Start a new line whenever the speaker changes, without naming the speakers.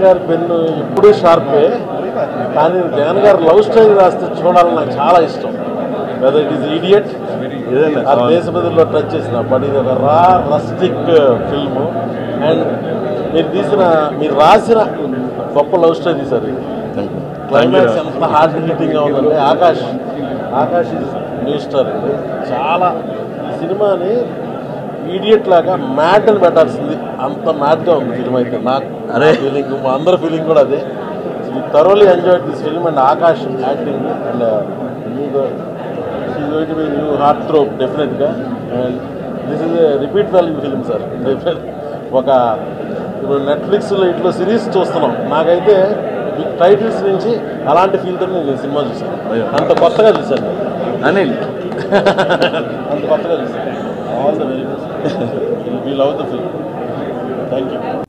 గారి పెన్ను ఎప్పుడూ షార్పే కానీ జగన్ గారు లవ్ స్టోరీ రాస్తే చూడాలని నాకు చాలా ఇష్టం వెదర్ ఇట్ ఈస్ ఈడియట్
ఏదైనా
ఆ దేశపతిలో టచ్ చేసిన బట్ ఇది ఒక రా రస్టిక్ ఫిల్మ్ అండ్ మీరు తీసిన మీరు రాసిన గొప్ప లవ్ స్టోరీ సార్ ఇది క్లైమాక్స్ ఎంత హార్డ్ హిట్టింగ్ గా ఉందంటే Akash Akash is new star అండి చాలా ఈ సినిమాని ఈడియట్ లాగా మ్యాట్ అని పెట్టాల్సింది అంత మ్యాట్గా ఉంది సినిమా అయితే నాకు అరే ఫీలింగ్ మా అందరి ఫీలింగ్ కూడా అదే thoroughly enjoy this film and Akash acting and మీకు she's going to be new heart throb డెఫినెట్గా and this is repeat value film sir ఒక ఇప్పుడు నెట్ఫ్లిక్స్లో ఇట్లా సిరీస్ చూస్తున్నాం నాకైతే టైటిల్స్ నుంచి అలాంటి ఫీల్తో నేను ఈ సినిమా చూసాను
అయ్యో.
అంత కొత్తగా చూశాను నేను.
అనిల్
అంత కొత్తగా చూసాను all the very best we love the film thank you